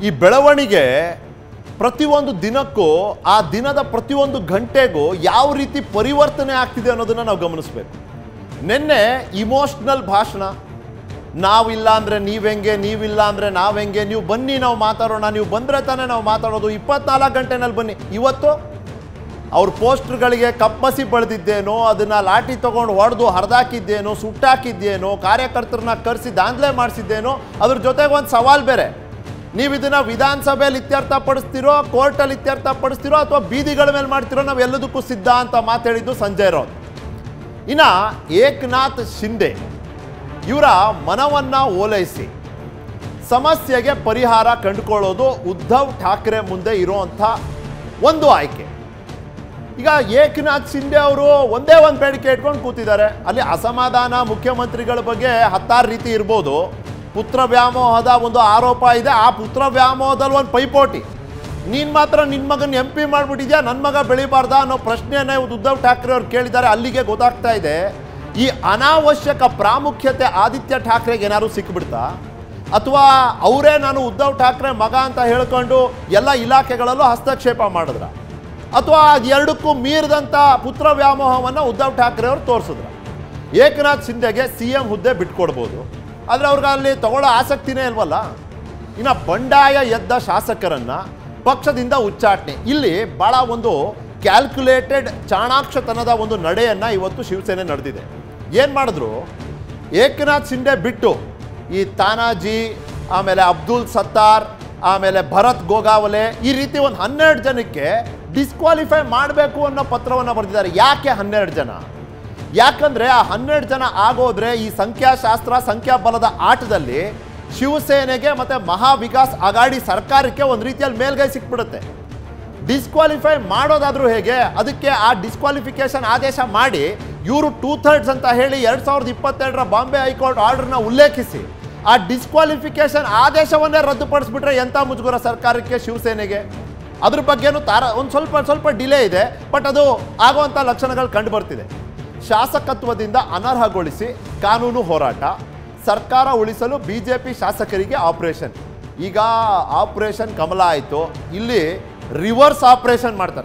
ಈ ಬೆಳವಣಿಗೆ ಪ್ರತಿಯೊಂದು ದಿನಕ್ಕೂ ಆ ದಿನದ ಪ್ರತಿಯೊಂದು ಗಂಟೆಗೂ ಯಾವ ರೀತಿ ಪರಿವರ್ತನೆ ಆಗ್ತಿದೆ ಅನ್ನೋದನ್ನ ನಾವು ಗಮನಿಸಬೇಕು ನಿನ್ನೆ ಇಮೋಷ್ನಲ್ ಭಾಷಣ ನಾವಿಲ್ಲ ಅಂದರೆ ನೀವು ಹೆಂಗೆ ನೀವಿಲ್ಲ ಅಂದರೆ ನಾವು ಹೆಂಗೆ ನೀವು ಬನ್ನಿ ನಾವು ಮಾತಾಡೋಣ ನೀವು ಬಂದರೆ ತಾನೇ ನಾವು ಮಾತಾಡೋದು ಇಪ್ಪತ್ನಾಲ್ಕು ಗಂಟೆನಲ್ಲಿ ಬನ್ನಿ ಇವತ್ತು ಅವ್ರ ಪೋಸ್ಟರ್ಗಳಿಗೆ ಕಪ್ಪಸಿ ಬೆಳೆದಿದ್ದೇನೋ ಅದನ್ನು ಲಾಠಿ ತೊಗೊಂಡು ಹೊಡೆದು ಹರಿದಾಕಿದ್ದೇನೋ ಸುಟ್ಟಾಕಿದ್ದೇನೋ ಕಾರ್ಯಕರ್ತರನ್ನ ಕರೆಸಿ ದಾಂಧಲೆ ಮಾಡಿಸಿದ್ದೇನೋ ಅದ್ರ ಜೊತೆಗೆ ಒಂದು ಸವಾಲು ಬೇರೆ ನೀವು ಇದನ್ನು ವಿಧಾನಸಭೆಯಲ್ಲಿ ಇತ್ಯರ್ಥ ಪಡಿಸ್ತಿರೋ ಕೋರ್ಟಲ್ಲಿ ಇತ್ಯರ್ಥ ಪಡಿಸ್ತಿರೋ ಅಥವಾ ಬೀದಿಗಳ ಮೇಲೆ ಮಾಡ್ತಿರೋ ನಾವು ಎಲ್ಲದಕ್ಕೂ ಸಿದ್ಧ ಅಂತ ಮಾತಾಡಿದ್ದು ಸಂಜಯ್ ರಾವ್ ಇನ್ನು ಏಕನಾಥ್ ಶಿಂದೆ ಇವರ ಮನವನ್ನು ಓಲೈಸಿ ಸಮಸ್ಯೆಗೆ ಪರಿಹಾರ ಕಂಡುಕೊಳ್ಳೋದು ಉದ್ಧವ್ ಠಾಕ್ರೆ ಮುಂದೆ ಇರುವಂಥ ಒಂದು ಆಯ್ಕೆ ಈಗ ಏಕನಾಥ್ ಶಿಂದೆ ಅವರು ಒಂದೇ ಒಂದು ಬೇಡಿಕೆ ಇಟ್ಕೊಂಡು ಕೂತಿದ್ದಾರೆ ಅಲ್ಲಿ ಅಸಮಾಧಾನ ಮುಖ್ಯಮಂತ್ರಿಗಳ ಬಗ್ಗೆ ಹತ್ತಾರು ರೀತಿ ಇರ್ಬೋದು ಪುತ್ರ ವ್ಯಾಮೋಹದ ಒಂದು ಆರೋಪ ಇದೆ ಆ ಪುತ್ರ ವ್ಯಾಮೋಹದಲ್ಲಿ ಒಂದು ಪೈಪೋಟಿ ನೀನು ಮಾತ್ರ ನಿನ್ನ ಮಗನ ಎಂ ಪಿ ಮಾಡಿಬಿಟ್ಟಿದ್ಯಾ ನನ್ನ ಮಗ ಬೆಳಿಬಾರ್ದಾ ಅನ್ನೋ ಪ್ರಶ್ನೆಯನ್ನ ಇವತ್ತು ಉದ್ಧವ್ ಠಾಕ್ರೆ ಅವ್ರು ಕೇಳಿದ್ದಾರೆ ಅಲ್ಲಿಗೆ ಗೊತ್ತಾಗ್ತಾ ಇದೆ ಈ ಅನಾವಶ್ಯಕ ಪ್ರಾಮುಖ್ಯತೆ ಆದಿತ್ಯ ಠಾಕ್ರೆಗೆ ಏನಾದ್ರು ಸಿಕ್ಬಿಡ್ತಾ ಅಥವಾ ಅವರೇ ನಾನು ಉದ್ಧವ್ ಠಾಕ್ರೆ ಮಗ ಅಂತ ಹೇಳ್ಕೊಂಡು ಎಲ್ಲ ಇಲಾಖೆಗಳಲ್ಲೂ ಹಸ್ತಕ್ಷೇಪ ಮಾಡಿದ್ರ ಅಥವಾ ಅದು ಎರಡಕ್ಕೂ ಮೀರಿದಂಥ ಪುತ್ರ ವ್ಯಾಮೋಹವನ್ನು ಉದ್ಧವ್ ಠಾಕ್ರೆ ಅವರು ತೋರಿಸಿದ್ರು ಏಕನಾಥ್ ಶಿಂದೆಗೆ ಸಿ ಎಂ ಹುದ್ದೆ ಬಿಟ್ಕೊಡ್ಬೋದು ಆದರೆ ಅವ್ರಿಗೆ ಅಲ್ಲಿ ತಗೊಳ್ಳೋ ಆಸಕ್ತಿನೇ ಇಲ್ವಲ್ಲ ಇನ್ನು ಬಂಡಾಯ ಎದ್ದ ಶಾಸಕರನ್ನ ಪಕ್ಷದಿಂದ ಉಚ್ಚಾಟನೆ ಇಲ್ಲಿ ಭಾಳ ಒಂದು ಕ್ಯಾಲ್ಕುಲೇಟೆಡ್ ಚಾಣಾಕ್ಷತನದ ಒಂದು ನಡೆಯನ್ನು ಇವತ್ತು ಶಿವಸೇನೆ ನಡೆದಿದೆ ಏನು ಮಾಡಿದ್ರು ಏಕನಾಥ್ ಶಿಂದೆ ಬಿಟ್ಟು ಈ ತಾನಾಜಿ ಆಮೇಲೆ ಅಬ್ದುಲ್ ಸತ್ತಾರ್ ಆಮೇಲೆ ಭರತ್ ಗೋಗಾವಲೆ ಈ ರೀತಿ ಒಂದು ಹನ್ನೆರಡು ಜನಕ್ಕೆ ಡಿಸ್ಕ್ವಾಲಿಫೈ ಮಾಡಬೇಕು ಅನ್ನೋ ಪತ್ರವನ್ನು ಬರೆದಿದ್ದಾರೆ ಯಾಕೆ ಹನ್ನೆರಡು ಜನ ಯಾಕಂದ್ರೆ ಆ ಹನ್ನೆರಡು ಜನ ಆಗೋದ್ರೆ ಈ ಸಂಖ್ಯಾಶಾಸ್ತ್ರ ಸಂಖ್ಯಾಬಲದ ಆಟದಲ್ಲಿ ಶಿವಸೇನೆಗೆ ಮತ್ತೆ ಮಹಾವಿಕಾಸ್ ಅಗಾಡಿ ಸರ್ಕಾರಕ್ಕೆ ಒಂದು ರೀತಿಯಲ್ಲಿ ಮೇಲ್ಗೈ ಸಿಕ್ಬಿಡುತ್ತೆ ಡಿಸ್ಕ್ವಾಲಿಫೈ ಮಾಡೋದಾದ್ರೂ ಹೇಗೆ ಅದಕ್ಕೆ ಆ ಡಿಸ್ಕ್ವಾಲಿಫಿಕೇಶನ್ ಆದೇಶ ಮಾಡಿ ಇವರು ಟೂ ಥರ್ಡ್ಸ್ ಅಂತ ಹೇಳಿ ಎರಡು ಸಾವಿರದ ಇಪ್ಪತ್ತೆರಡರ ಬಾಂಬೆ ಹೈಕೋರ್ಟ್ ಆರ್ಡರ್ನ ಉಲ್ಲೇಖಿಸಿ ಆ ಡಿಸ್ಕ್ವಾಲಿಫಿಕೇಶನ್ ಆದೇಶವನ್ನೇ ರದ್ದುಪಡಿಸ್ಬಿಟ್ರೆ ಎಂಥ ಮುಜುಗರ ಸರ್ಕಾರಕ್ಕೆ ಶಿವಸೇನೆಗೆ ಅದ್ರ ಬಗ್ಗೆನೂ ತಾರ ಒಂದು ಸ್ವಲ್ಪ ಸ್ವಲ್ಪ ಡಿಲೇ ಇದೆ ಬಟ್ ಅದು ಆಗುವಂಥ ಲಕ್ಷಣಗಳು ಕಂಡು ಬರ್ತಿದೆ ಶಾಸಕತ್ವದಿಂದ ಅನರ್ಹಗೊಳಿಸಿ ಕಾನೂನು ಹೋರಾಟ ಸರ್ಕಾರ ಉಳಿಸಲು ಬಿ ಜೆ ಪಿ ಶಾಸಕರಿಗೆ ಆಪರೇಷನ್ ಈಗ ಆಪರೇಷನ್ ಕಮಲ ಆಯಿತು ಇಲ್ಲಿ ರಿವರ್ಸ್ ಆಪರೇಷನ್ ಮಾಡ್ತಾರೆ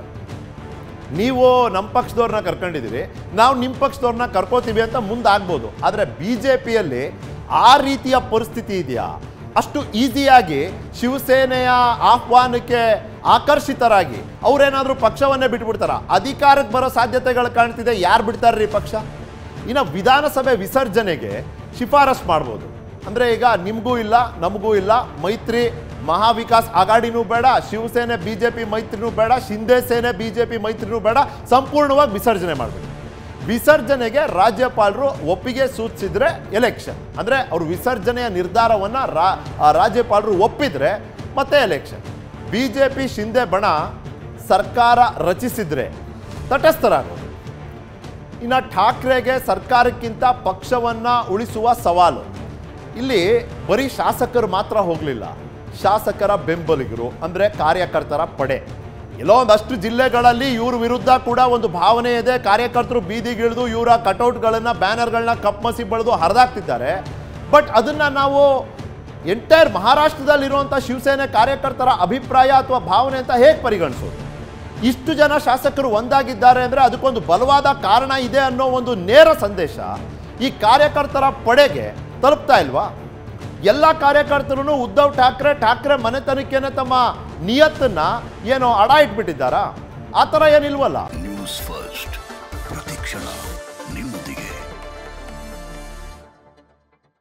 ನೀವು ನಮ್ಮ ಪಕ್ಷದವ್ರನ್ನ ಕರ್ಕೊಂಡಿದ್ದೀರಿ ನಾವು ನಿಮ್ಮ ಪಕ್ಷದವ್ರನ್ನ ಕರ್ಕೋತೀವಿ ಅಂತ ಮುಂದಾಗ್ಬೋದು ಆದರೆ ಬಿ ಜೆ ಪಿಯಲ್ಲಿ ಆ ರೀತಿಯ ಪರಿಸ್ಥಿತಿ ಇದೆಯಾ ಅಷ್ಟು ಈಸಿಯಾಗಿ ಶಿವಸೇನೆಯ ಆಹ್ವಾನಕ್ಕೆ ಆಕರ್ಷಿತರಾಗಿ ಅವರೇನಾದರೂ ಪಕ್ಷವನ್ನೇ ಬಿಟ್ಬಿಡ್ತಾರ ಅಧಿಕಾರಕ್ಕೆ ಬರೋ ಸಾಧ್ಯತೆಗಳು ಕಾಣ್ತಿದೆ ಯಾರು ಬಿಡ್ತಾರ್ರಿ ಪಕ್ಷ ಇನ್ನು ವಿಧಾನಸಭೆ ವಿಸರ್ಜನೆಗೆ ಶಿಫಾರಸ್ ಮಾಡ್ಬೋದು ಅಂದರೆ ಈಗ ನಿಮಗೂ ಇಲ್ಲ ನಮಗೂ ಇಲ್ಲ ಮೈತ್ರಿ ಮಹಾವಿಕಾಸ್ ಅಗಾಡಿನೂ ಬೇಡ ಶಿವಸೇನೆ ಬಿ ಜೆ ಪಿ ಮೈತ್ರಿನೂ ಬೇಡ ಶಿಂದೆ ಸೇನೆ ಬಿ ಜೆ ಪಿ ಮೈತ್ರಿನೂ ಬೇಡ ಸಂಪೂರ್ಣವಾಗಿ ವಿಸರ್ಜನೆ ಮಾಡಬೇಕು ವಿಸರ್ಜನೆಗೆ ರಾಜ್ಯಪಾಲರು ಒಪ್ಪಿಗೆ ಸೂಚಿಸಿದ್ರೆ ಎಲೆಕ್ಷನ್ ಅಂದರೆ ಅವರು ವಿಸರ್ಜನೆಯ ನಿರ್ಧಾರವನ್ನು ರಾ ಆ ರಾಜ್ಯಪಾಲರು ಒಪ್ಪಿದ್ರೆ ಮತ್ತೆ election B J P Shinde ಬಣ ಸರ್ಕಾರ ರಚಿಸಿದ್ರೆ ತಟಸ್ಥರಾಗೋದು ಇನ್ನು ಠಾಕ್ರೆಗೆ ಸರ್ಕಾರಕ್ಕಿಂತ ಪಕ್ಷವನ್ನು ಉಳಿಸುವ ಸವಾಲು ಇಲ್ಲಿ ಬರೀ ಶಾಸಕರು ಮಾತ್ರ ಹೋಗಲಿಲ್ಲ ಶಾಸಕರ ಬೆಂಬಲಿಗರು ಅಂದರೆ ಕಾರ್ಯಕರ್ತರ ಪಡೆ ಎಲ್ಲೋ ಒಂದಷ್ಟು ಜಿಲ್ಲೆಗಳಲ್ಲಿ ಇವ್ರ ವಿರುದ್ಧ ಕೂಡ ಒಂದು ಭಾವನೆ ಇದೆ ಕಾರ್ಯಕರ್ತರು ಬೀದಿಗಿಳಿದು ಇವರ ಕಟೌಟ್ಗಳನ್ನು ಬ್ಯಾನರ್ಗಳನ್ನ ಕಪ್ಪಮಸಿ ಬೆಳೆದು ಹರಿದಾಕ್ತಿದ್ದಾರೆ ಬಟ್ ಅದನ್ನು ನಾವು ಎಂಟೈರ್ ಮಹಾರಾಷ್ಟ್ರದಲ್ಲಿರುವಂಥ ಶಿವಸೇನೆ ಕಾರ್ಯಕರ್ತರ ಅಭಿಪ್ರಾಯ ಅಥವಾ ಭಾವನೆ ಅಂತ ಹೇಗೆ ಪರಿಗಣಿಸೋದು ಇಷ್ಟು ಜನ ಶಾಸಕರು ಒಂದಾಗಿದ್ದಾರೆ ಅಂದರೆ ಅದಕ್ಕೊಂದು ಬಲವಾದ ಕಾರಣ ಇದೆ ಅನ್ನೋ ಒಂದು ನೇರ ಸಂದೇಶ ಈ ಕಾರ್ಯಕರ್ತರ ಪಡೆಗೆ ತಲುಪ್ತಾ ಇಲ್ವಾ ಎಲ್ಲ ಕಾರ್ಯಕರ್ತರು ಉದ್ಧವ್ ಠಾಕ್ರೆ ಠಾಕ್ರೆ ಮನೆತನಕ್ಕೇನೆ ತಮ್ಮ ನಿಯತ್ತನ್ನ ಏನೋ ಅಡ ಇಟ್ಬಿಟ್ಟಿದ್ದಾರಾ ಆ ಥರ ಏನಿಲ್ವಲ್ಲ ನ್ಯೂಸ್ ಫಸ್ಟ್ ಪ್ರತಿಕ್ಷಣ